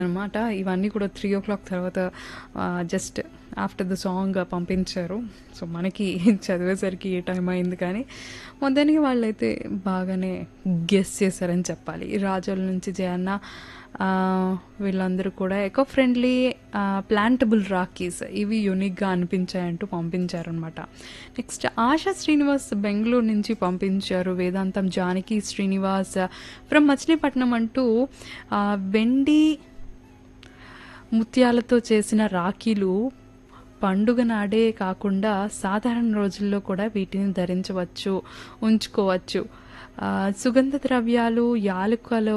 అనమాట ఇవన్నీ కూడా త్రీ ఓ క్లాక్ తర్వాత జస్ట్ ఆఫ్టర్ ద సాంగ్ పంపించారు సో మనకి చదివేసరికి ఏ టైం అయింది కానీ మొత్తానికి వాళ్ళైతే బాగానే గెస్ చేశారని చెప్పాలి రాజోల నుంచి జయన్న ఆ, వీళ్ళందరూ కూడా ఎకో ఫ్రెండ్లీ ప్లాంటబుల్ రాకీస్ ఇవి యూనిక్గా అనిపించాయంటూ పంపించారనమాట నెక్స్ట్ ఆశా శ్రీనివాస్ బెంగళూరు నుంచి పంపించారు వేదాంతం జానకి శ్రీనివాస్ ఫ్రమ్ మచిలీపట్నం అంటూ ఆ, వెండి ముత్యాలతో చేసిన రాఖీలు పండుగ నాడే కాకుండా సాధారణ రోజుల్లో కూడా వీటిని ధరించవచ్చు ఉంచుకోవచ్చు ఆ, సుగంధ ద్రవ్యాలు యాలకులు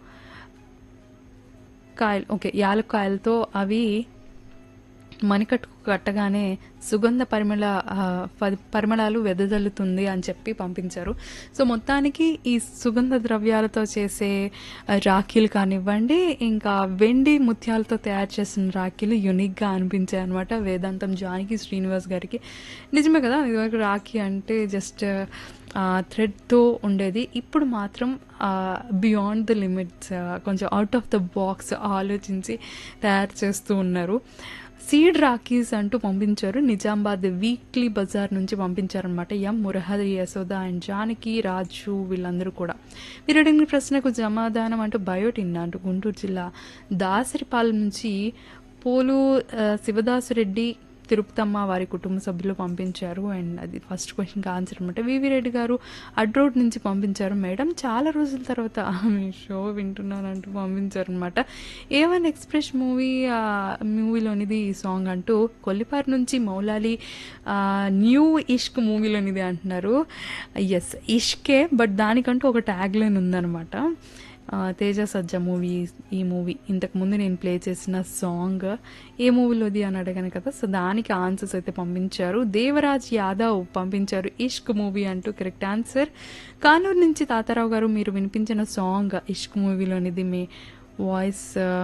కాయలు ఓకే యాలక్కాయలతో అవి మణికట్టుకు కట్టగానే సుగంధ పరిమళ ఆ, ప- పరిమళాలు వెదజల్లుతుంది అని చెప్పి పంపించారు సో మొత్తానికి ఈ సుగంధ ద్రవ్యాలతో చేసే ఆ, రాఖీలు కానివ్వండి ఇంకా వెండి ముత్యాలతో తయారు చేసిన రాఖీలు యునిక్గా అనిపించాయి అనమాట వేదాంతం జానకి శ్రీనివాస్ గారికి నిజమే కదా ఇదివరకు రాఖీ అంటే జస్ట్ థ్రెడ్తో ఉండేది ఇప్పుడు మాత్రం బియాండ్ ద లిమిట్స్ కొంచెం అవుట్ ఆఫ్ ద బాక్స్ ఆలోచించి తయారు చేస్తూ ఉన్నారు సీడ్ రాకీస్ అంటూ పంపించారు నిజామాబాద్ వీక్లీ బజార్ నుంచి పంపించారనమాట ఎం మురహరి యశోద అండ్ జానకి రాజు వీళ్ళందరూ కూడా మీరు అడిగిన ప్రశ్నకు సమాధానం అంటూ బయోటిన్ అంటూ గుంటూరు జిల్లా దాసరిపాలెం నుంచి పోలు ఆ, శివదాసురెడ్డి తిరుపతమ్మ వారి కుటుంబ సభ్యులు పంపించారు అండ్ అది ఫస్ట్ క్వశ్చన్కి ఆన్సర్ అనమాట వివి రెడ్డి గారు అడ్రోడ్ నుంచి పంపించారు మేడం చాలా రోజుల తర్వాత మీ షో వింటున్నాను అంటూ పంపించారు అనమాట ఏవన్ ఎక్స్ప్రెస్ మూవీ మూవీలోనిది ఈ సాంగ్ అంటూ కొల్లిపారు నుంచి మౌలాలి ఆ, న్యూ ఇష్క్ మూవీలోనిది అంటున్నారు ఎస్ ఇష్కే బట్ దానికంటూ ఒక ట్యాగ్ లైన్ ఉందన్నమాట ఆ, తేజ సజ్జ మూవీ ఈ మూవీ ఇంతకు ముందు నేను ప్లే చేసిన సాంగ్ ఏ మూవీలోది అని అడగాను కదా సో దానికి ఆన్సర్స్ అయితే పంపించారు దేవరాజ్ యాదవ్ పంపించారు ఇష్క్ మూవీ అంటూ కరెక్ట్ ఆన్సర్ కానూరు నుంచి తాతారావు గారు మీరు వినిపించిన సాంగ్ ఇష్క్ మూవీలోనిది మీ వాయిస్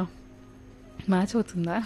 మ్యాచ్ అవుతుందా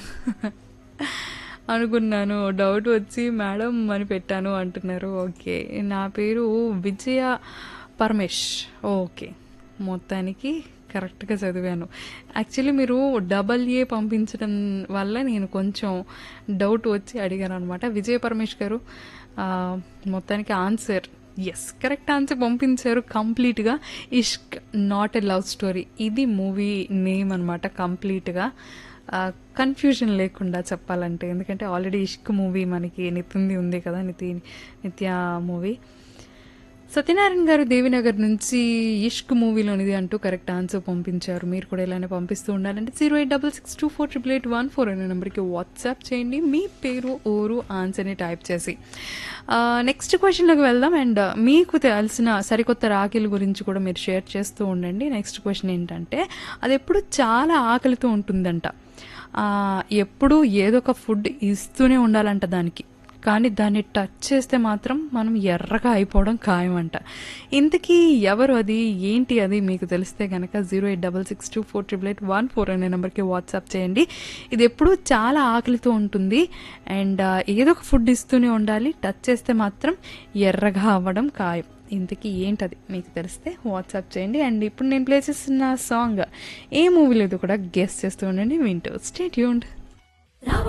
అనుకున్నాను డౌట్ వచ్చి మేడం అని పెట్టాను అంటున్నారు ఓకే నా పేరు విజయ పరమేష్ ఓకే మొత్తానికి కరెక్ట్గా చదివాను యాక్చువల్లీ మీరు డబల్ ఏ పంపించడం వల్ల నేను కొంచెం డౌట్ వచ్చి అడిగాను అనమాట విజయ పరమేష్ గారు ఆ, మొత్తానికి ఆన్సర్ ఎస్ కరెక్ట్ ఆన్సర్ పంపించారు కంప్లీట్గా Ishq not a love story ఇది మూవీ నేమ్ అనమాట కంప్లీట్గా కన్ఫ్యూజన్ లేకుండా చెప్పాలంటే ఎందుకంటే ఆల్రెడీ ఇష్క్ మూవీ మనకి నితింది ఉంది కదా నితి నిత్య మూవీ సత్యనారాయణ గారు దేవినగర్ నుంచి ఇష్క్ మూవీలోనిది అంటూ కరెక్ట్ ఆన్సర్ పంపించారు మీరు కూడా ఇలానే పంపిస్తూ ఉండాలంటే zero eight double six two four triple eight one four అనే నెంబర్కి వాట్సాప్ చేయండి మీ పేరు ఊరు ఆన్సర్ని టైప్ చేసి నెక్స్ట్ క్వశ్చన్లోకి వెళ్దాం అండ్ మీకు తెలిసిన సరికొత్త రాఖీల గురించి కూడా మీరు షేర్ చేస్తూ ఉండండి నెక్స్ట్ క్వశ్చన్ ఏంటంటే అది ఎప్పుడు చాలా ఆకలితో ఉంటుందంట ఆ, ఎప్పుడూ ఏదో ఒక ఫుడ్ ఇస్తూనే ఉండాలంట దానికి కానీ దాన్ని టచ్ చేస్తే మాత్రం మనం ఎర్రగా అయిపోవడం ఖాయమంట ఇంతకీ ఎవరు అది ఏంటి అది మీకు తెలిస్తే కనుక zero eight double six two four triple eight one four అనే నెంబర్కి వాట్సాప్ చేయండి ఇది ఎప్పుడూ చాలా ఆకలితో ఉంటుంది అండ్ ఆ, ఏదో ఒక ఫుడ్ ఇస్తూనే ఉండాలి టచ్ చేస్తే మాత్రం ఎర్రగా అవ్వడం ఖాయం ఇంతకీ ఏంటది మీకు తెలిస్తే వాట్సాప్ చేయండి అండ్ ఇప్పుడు నేను ప్లే చేస్తున్న సాంగ్ ఏ మూవీ లేదు కూడా గెస్ట్ చేస్తూ ఉండండి వింటూ స్టేట్ యూండ్